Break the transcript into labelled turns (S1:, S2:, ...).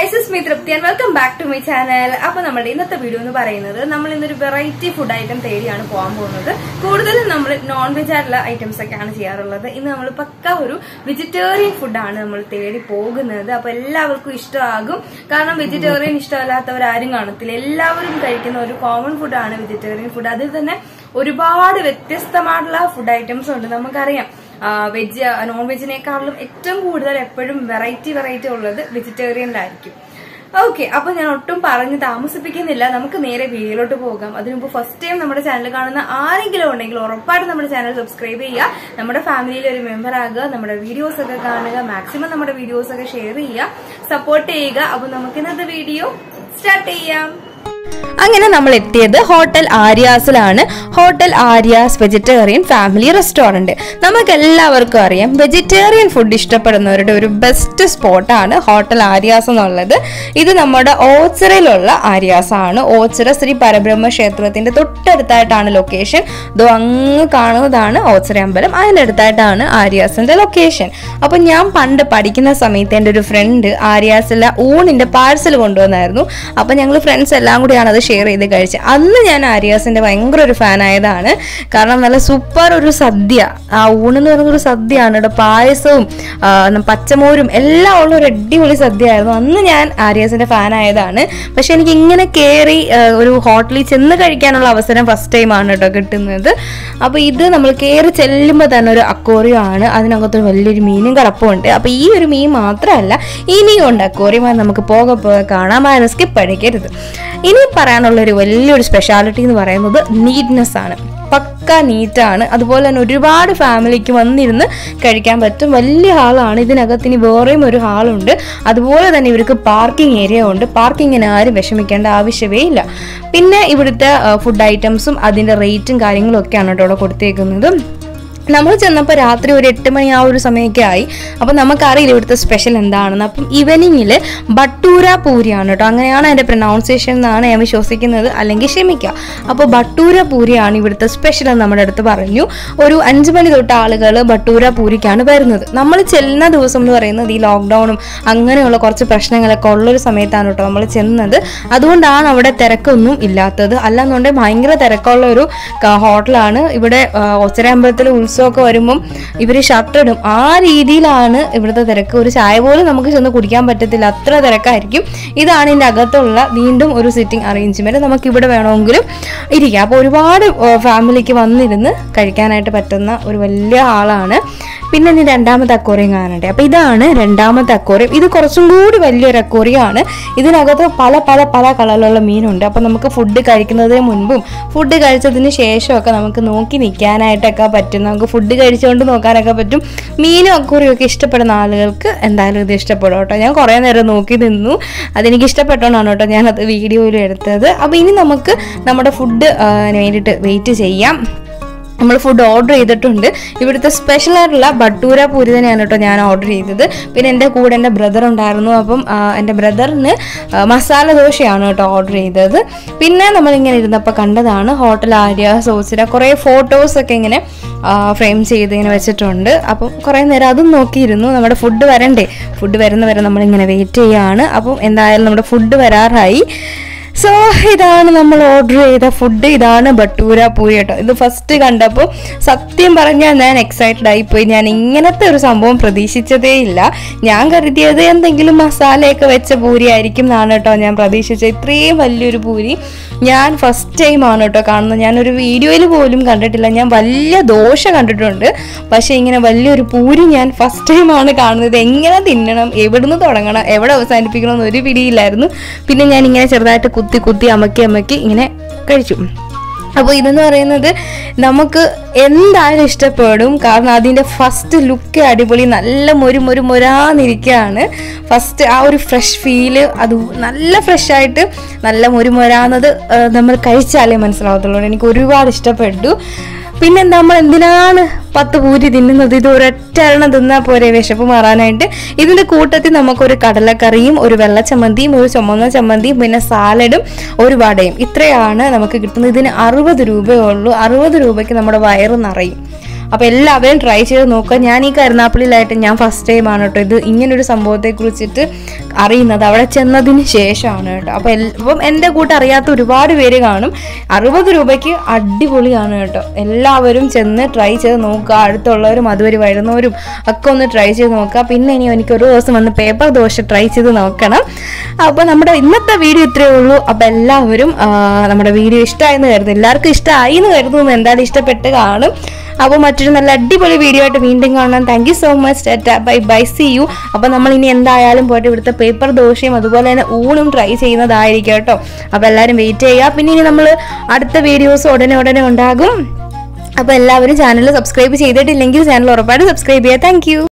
S1: guys is me Trupthi and welcome back to my channel അപ്പൊ നമ്മുടെ ഇന്നത്തെ വീഡിയോ എന്ന് പറയുന്നത് നമ്മൾ ഇന്നൊരു വെറൈറ്റി ഫുഡ് ഐറ്റം തേടിയാണ് പോകാൻ പോകുന്നത് കൂടുതലും നമ്മൾ നോൺ വെജ് ആയിട്ടുള്ള ഐറ്റംസ് ഒക്കെയാണ് ചെയ്യാറുള്ളത് ഇന്ന് നമ്മൾ പക്ക ഒരു വെജിറ്റേറിയൻ ഫുഡാണ് നമ്മൾ തേടി പോകുന്നത് അപ്പൊ എല്ലാവർക്കും ഇഷ്ടമാകും കാരണം വെജിറ്റേറിയൻ ഇഷ്ടമല്ലാത്തവരാരും കാണത്തില്ല എല്ലാവരും കഴിക്കുന്ന ഒരു കോമൺ ഫുഡാണ് വെജിറ്റേറിയൻ ഫുഡ് അതിൽ തന്നെ ഒരുപാട് വ്യത്യസ്തമായിട്ടുള്ള ഫുഡ് ഐറ്റംസ് ഉണ്ട് നമുക്കറിയാം വെജ് നോൺ വെജിനേക്കാളും ഏറ്റവും കൂടുതൽ എപ്പോഴും വെറൈറ്റി വെറൈറ്റി ഉള്ളത് വെജിറ്റേറിയനിലായിരിക്കും ഓക്കെ അപ്പൊ ഞാൻ ഒട്ടും പറഞ്ഞ് താമസിപ്പിക്കുന്നില്ല നമുക്ക് നേരെ വീഡിയോയിലോട്ട് പോകാം അതിനു മുമ്പ് ഫസ്റ്റ് ടൈം നമ്മുടെ ചാനൽ കാണുന്ന ആരെങ്കിലും ഉണ്ടെങ്കിൽ ഉറപ്പായിട്ട് നമ്മുടെ ചാനൽ സബ്സ്ക്രൈബ് ചെയ്യുക നമ്മുടെ ഫാമിലിയിൽ ഒരു മെമ്പർ ആകുക നമ്മുടെ വീഡിയോസ് ഒക്കെ കാണുക മാക്സിമം നമ്മുടെ വീഡിയോസ് ഒക്കെ ഷെയർ ചെയ്യുക സപ്പോർട്ട് ചെയ്യുക അപ്പൊ നമുക്ക് ഇന്നത്തെ വീഡിയോ സ്റ്റാർട്ട് ചെയ്യാം
S2: അങ്ങനെ നമ്മൾ എത്തിയത് ഹോട്ടൽ ആര്യാസിലാണ് hotel Aryas vegetarian family restaurant നമുക്ക് എല്ലാവർക്കും അറിയാം വെജിറ്റേറിയൻ ഫുഡ് ഇഷ്ടപ്പെടുന്നവരുടെ ഒരു ബെസ്റ്റ് സ്പോട്ടാണ് ഹോട്ടൽ ആര്യാസ് എന്നുള്ളത് ഇത് നമ്മുടെ ഓച്ചിറയിലുള്ള ആര്യാസ് ആണ് ഓച്ചിറ ശ്രീ പരബ്രഹ്മ ക്ഷേത്രത്തിന്റെ തൊട്ടടുത്തായിട്ടാണ് ലൊക്കേഷൻ ദോ അങ്ങ് കാണുന്നതാണ് ഓച്ചിറ അമ്പലം അതിൻ്റെ അടുത്തായിട്ടാണ് ആര്യാസിന്റെ ലൊക്കേഷൻ അപ്പൊ ഞാൻ പണ്ട് പഠിക്കുന്ന സമയത്ത് എൻ്റെ ഒരു ഫ്രണ്ട് ആര്യാസിലെ ഊണിന്റെ പാഴ്സൽ കൊണ്ടുവന്നായിരുന്നു അപ്പൊ ഞങ്ങൾ ഫ്രണ്ട്സ് എല്ലാം കൂടിയാണ് അത് ഷെയർ ചെയ്ത് കഴിച്ചത് അന്ന് ഞാൻ ആര്യാസിന്റെ ഭയങ്കര ഒരു ഫാൻ ആയതാണ് കാരണം നല്ല സൂപ്പർ ഒരു സദ്യ ആ ഊണെന്ന് പറയുന്ന ഒരു സദ്യയാണ് കേട്ടോ പായസവും ആ, പച്ചമോരും എല്ലാം ഉള്ള ഒരു അടിപൊളി സദ്യ ആയിരുന്നു അന്ന് ഞാൻ ആര്യാസിന്റെ ഫാൻ ആയതാണ് പക്ഷെ എനിക്ക് ഇങ്ങനെ കയറി ഒരു ഹോട്ടലിൽ ചെന്ന് കഴിക്കാനുള്ള അവസരം ഫസ്റ്റ് ടൈം ആണ് കേട്ടോ കിട്ടുന്നത് അപ്പൊ ഇത് നമ്മൾ കയറി ചെല്ലുമ്പോൾ തന്നെ ഒരു അക്കോറിയം ആണ് അതിനകത്തൊരു വലിയൊരു മീനും കിടപ്പുണ്ട് അപ്പൊ ഈ ഒരു മീൻ മാത്രമല്ല ഇനിയും ഉണ്ട് അക്കോറിയം അത് നമുക്ക് പോകെ പോകെ കാണാൻ സ്കിപ്പ് അടിക്കരുത് ഇനി പറയാനുള്ള ഒരു വലിയൊരു സ്പെഷ്യാലിറ്റി എന്ന് പറയുന്നത് നീറ്റ്നെസ് ആണ് പക്ക നീറ്റാണ് അതുപോലെ തന്നെ ഒരുപാട് ഫാമിലിക്ക് വന്നിരുന്ന് കഴിക്കാൻ പറ്റും വലിയ ഹാളാണ് ഇതിനകത്ത് ഇനി വേറെയും ഒരു ഹാളുണ്ട് അതുപോലെ തന്നെ ഇവർക്ക് പാർക്കിംഗ് ഏരിയ ഉണ്ട് പാർക്കിങ്ങിന് ആരും വിഷമിക്കേണ്ട ആവശ്യമേ ഇല്ല പിന്നെ ഇവിടുത്തെ ഫുഡ് ഐറ്റംസും അതിൻ്റെ റേറ്റും കാര്യങ്ങളും ഒക്കെയാണ് കേട്ടോ ഇവിടെ കൊടുത്തേക്കുന്നത് നമ്മൾ ചെന്നപ്പോൾ രാത്രി ഒരു എട്ട് മണി ആ ഒരു സമയമൊക്കെ ആയി അപ്പം നമുക്കറിയില്ല ഇവിടുത്തെ സ്പെഷ്യൽ എന്താണെന്ന് അപ്പം ഈവനിങ്ങിൽ ബട്ടൂര പൂരിയാണ് കേട്ടോ അങ്ങനെയാണ് അതിൻ്റെ പ്രൊനൗൺസിയേഷൻ എന്നാണ് ഞാൻ വിശ്വസിക്കുന്നത് അല്ലെങ്കിൽ ക്ഷമിക്കുക അപ്പോൾ ബട്ടൂര പൂരിയാണ് ഇവിടുത്തെ സ്പെഷ്യൽ എന്ന് നമ്മുടെ അടുത്ത് പറഞ്ഞു ഒരു അഞ്ച് മണി തൊട്ട് ആളുകൾ ബട്ടൂര പൂരിക്കാണ് വരുന്നത് നമ്മൾ ചെല്ലുന്ന ദിവസം എന്ന് പറയുന്നത് ഈ ലോക്ക്ഡൗണും അങ്ങനെയുള്ള കുറച്ച് പ്രശ്നങ്ങളൊക്കെ ഉള്ളൊരു സമയത്താണ് കേട്ടോ നമ്മൾ ചെന്നത് അതുകൊണ്ടാണ് അവിടെ തിരക്കൊന്നും ഇല്ലാത്തത് അല്ലാന്നുണ്ടെങ്കിൽ ഭയങ്കര തിരക്കുള്ള ഒരു ക- ഹോട്ടലാണ് ഇവിടെ ആ, ഒച്ചര അമ്പലത്തിൽ ഉത്സവമൊക്കെ വരുമ്പം ഇവർ ഷട്ടറിടും ആ രീതിയിലാണ് ഇവിടുത്തെ തിരക്ക് ഒരു ചായ പോലും നമുക്ക് ചെന്ന് കുടിക്കാൻ പറ്റത്തില്ല അത്ര തിരക്കായിരിക്കും ഇതാണ് ഇതിൻ്റെ അകത്തുള്ള വീണ്ടും ഒരു സിറ്റിംഗ് അറേഞ്ച്മെന്റ് നമുക്ക് ഇവിടെ വേണമെങ്കിലും ഇരിക്കാം അപ്പോൾ ഒരുപാട് ഫാമിലിക്ക് വന്നിരുന്ന് കഴിക്കാനായിട്ട് പറ്റുന്ന ഒരു വലിയ ആളാണ് പിന്നെ ഇനി രണ്ടാമത്തെ അക്കോറിയം കാണണ്ടേ അപ്പോൾ ഇതാണ് രണ്ടാമത്തെ അക്കോറിയം ഇത് കുറച്ചും കൂടി വലിയൊരു അക്കോറിയമാണ് ഇതിനകത്ത് പല പല പല കളറിലുള്ള മീനുണ്ട് അപ്പോൾ നമുക്ക് ഫുഡ് കഴിക്കുന്നതിന് മുൻപും ഫുഡ് കഴിച്ചതിന് ശേഷമൊക്കെ നമുക്ക് നോക്കി നിൽക്കാനായിട്ടൊക്കെ പറ്റും നമുക്ക് ഫുഡ് കഴിച്ചുകൊണ്ട് നോക്കാനൊക്കെ പറ്റും മീനും അക്കോറിയും ഒക്കെ ഇഷ്ടപ്പെടുന്ന ആളുകൾക്ക് എന്തായാലും ഇത് ഇഷ്ടപ്പെടും കേട്ടോ ഞാൻ കുറേ നേരം നോക്കി നിന്നു അതെനിക്ക് ഇഷ്ടപ്പെട്ടോണ്ടാണ് കേട്ടോ ഞാനത് വീഡിയോയിൽ എടുത്തത് അപ്പോൾ ഇനി നമുക്ക് നമ്മുടെ ഫുഡ് വേണ്ടിയിട്ട് വെയിറ്റ് ചെയ്യാം നമ്മൾ ഫുഡ് ഓർഡർ ചെയ്തിട്ടുണ്ട് ഇവിടുത്തെ സ്പെഷ്യൽ ആയിട്ടുള്ള ബട്ടൂര പൂരി തന്നെയാണ് കേട്ടോ ഞാൻ ഓർഡർ ചെയ്തത് പിന്നെ എൻ്റെ കൂടെ എൻ്റെ ബ്രദർ ഉണ്ടായിരുന്നു അപ്പം ആ, എൻ്റെ ബ്രദറിന് ആ, മസാല ദോശയാണ് കേട്ടോ ഓർഡർ ചെയ്തത് പിന്നെ നമ്മളിങ്ങനെ ഇരുന്നപ്പോൾ കണ്ടതാണ് ഹോട്ടൽ ആര്യ സോസിര കുറേ ഫോട്ടോസൊക്കെ ഇങ്ങനെ ഫ്രെയിം ചെയ്ത് ഇങ്ങനെ വെച്ചിട്ടുണ്ട് അപ്പം കുറേ നേരം അതും നോക്കിയിരുന്നു നമ്മുടെ ഫുഡ് വരണ്ടേ ഫുഡ് വരുന്ന വരെ നമ്മളിങ്ങനെ വെയിറ്റ് ചെയ്യുകയാണ് അപ്പം എന്തായാലും നമ്മുടെ ഫുഡ് വരാറായി സോ ഇതാണ് നമ്മൾ ഓർഡർ ചെയ്ത ഫുഡ് ഇതാണ് ബട്ടൂര പൂരി കേട്ടോ ഇത് ഫസ്റ്റ് കണ്ടപ്പോൾ സത്യം പറഞ്ഞാൽ ഞാൻ എക്സൈറ്റഡ് ആയിപ്പോയി ഞാൻ ഇങ്ങനത്തെ ഒരു സംഭവം പ്രതീക്ഷിച്ചതേ ഇല്ല ഞാൻ കരുതിയത് എന്തെങ്കിലും മസാലയൊക്കെ വെച്ച പൂരി ആയിരിക്കും എന്നാണ് കേട്ടോ ഞാൻ പ്രതീക്ഷിച്ചത് ഇത്രയും വലിയൊരു പൂരി ഞാൻ ഫസ്റ്റ് ടൈമാണ് കേട്ടോ കാണുന്നത് ഞാനൊരു വീഡിയോയിൽ പോലും കണ്ടിട്ടില്ല ഞാൻ വലിയ ദോശ കണ്ടിട്ടുണ്ട് പക്ഷേ ഇങ്ങനെ വലിയൊരു പൂരി ഞാൻ ഫസ്റ്റ് ടൈമാണ് കാണുന്നത് എങ്ങനെ തിന്നണം എവിടുന്ന് തുടങ്ങണം എവിടെ അവസാനിപ്പിക്കണം എന്ന് ഒരു പിടിയില്ലായിരുന്നു പിന്നെ ഞാൻ ഇങ്ങനെ ചെറുതായിട്ട് കുത്തി കുത്തി അമക്കി അമക്കി ഇങ്ങനെ കഴിച്ചു അപ്പോൾ ഇതെന്ന് പറയുന്നത് നമുക്ക് എന്തായാലും ഇഷ്ടപ്പെടും കാരണം അതിൻ്റെ ഫസ്റ്റ് ലുക്ക് അടിപൊളി നല്ല മൊരു മൊരു മൊരാന്നിരിക്കുകയാണ് ഫസ്റ്റ് ആ ഒരു ഫ്രഷ് ഫീല് അത് നല്ല ഫ്രഷ് ആയിട്ട് നല്ല മൊരു മൊരാന്നത് ആ, നമ്മൾ കഴിച്ചാലേ മനസ്സിലാവത്തുള്ളൂ എനിക്ക് ഒരുപാട് ഇഷ്ടപ്പെട്ടു പിന്നെ നമ്മൾ എന്തിനാണ് പത്ത് പൂരി തിന്നുന്നത് ഇത് ഒരൊറ്റ എണ്ണം തിന്നാൽ പോരെ വിശപ്പ് മാറാനായിട്ട് ഇതിന്റെ കൂട്ടത്തിൽ നമുക്കൊരു കടലക്കറിയും ഒരു വെള്ള ചമ്മന്തിയും ഒരു ചുമന്ന ചമ്മന്തിയും പിന്നെ സാലഡും ഒരു വടയും ഇത്രയാണ് നമുക്ക് കിട്ടുന്നത് ഇതിന് അറുപത് രൂപയേ ഉള്ളൂ അറുപത് രൂപയ്ക്ക് നമ്മുടെ വയറ് നിറയും അപ്പോൾ എല്ലാവരും ട്രൈ ചെയ്ത് നോക്കുക ഞാൻ ഈ കരുനാപ്പള്ളിയിലായിട്ട് ഞാൻ ഫസ്റ്റ് ടൈമാണ് കേട്ടോ ഇത് ഇങ്ങനൊരു സംഭവത്തെ കുറിച്ചിട്ട് അറിയുന്നത് അവിടെ ചെന്നതിന് ശേഷമാണ് കേട്ടോ അപ്പോൾ എൽ- അപ്പം എൻ്റെ കൂട്ട് അറിയാത്ത ഒരുപാട് പേര് കാണും അറുപത് രൂപയ്ക്ക് അടിപൊളിയാണ് കേട്ടോ എല്ലാവരും ചെന്ന് ട്രൈ ചെയ്ത് നോക്കുക അടുത്തുള്ളവരും അതുവരെ വരുന്നവരും ഒക്കെ ഒന്ന് ട്രൈ ചെയ്ത് നോക്കുക പിന്നെ ഇനി എനിക്ക് ഒരു ദിവസം വന്ന് പേപ്പർ ദോശ ട്രൈ ചെയ്ത് നോക്കണം അപ്പോൾ നമ്മുടെ ഇന്നത്തെ വീഡിയോ ഇത്രയേ ഉള്ളൂ അപ്പോൾ എല്ലാവരും ആ, നമ്മുടെ വീഡിയോ ഇഷ്ടമായെന്ന് കരുതുന്നു എല്ലാവർക്കും ഇഷ്ടമായി എന്ന് കരുതുന്നു എന്തായാലും ഇഷ്ടപ്പെട്ട് കാണും അപ്പോൾ മറ്റൊരു നല്ല അടിപൊളി വീഡിയോ ആയിട്ട് വീണ്ടും കാണാം thank you so much tata bye bye see you അപ്പോൾ നമ്മൾ ഇനി എന്തായാലും പോയിട്ട് ഇവിടുത്തെ പേപ്പർ ദോശയും അതുപോലെ തന്നെ ഊണും ട്രൈ ചെയ്യുന്നതായിരിക്കും കേട്ടോ അപ്പോൾ എല്ലാവരും വെയിറ്റ് ചെയ്യുക പിന്നെ ഇനി നമ്മൾ അടുത്ത വീഡിയോസ് ഉടനെ ഉടനെ ഉണ്ടാകും അപ്പോൾ എല്ലാവരും ചാനൽ സബ്സ്ക്രൈബ് ചെയ്തിട്ടില്ലെങ്കിൽ ചാനൽ ഉറപ്പായിട്ടും സബ്സ്ക്രൈബ് ചെയ്യുക താങ്ക്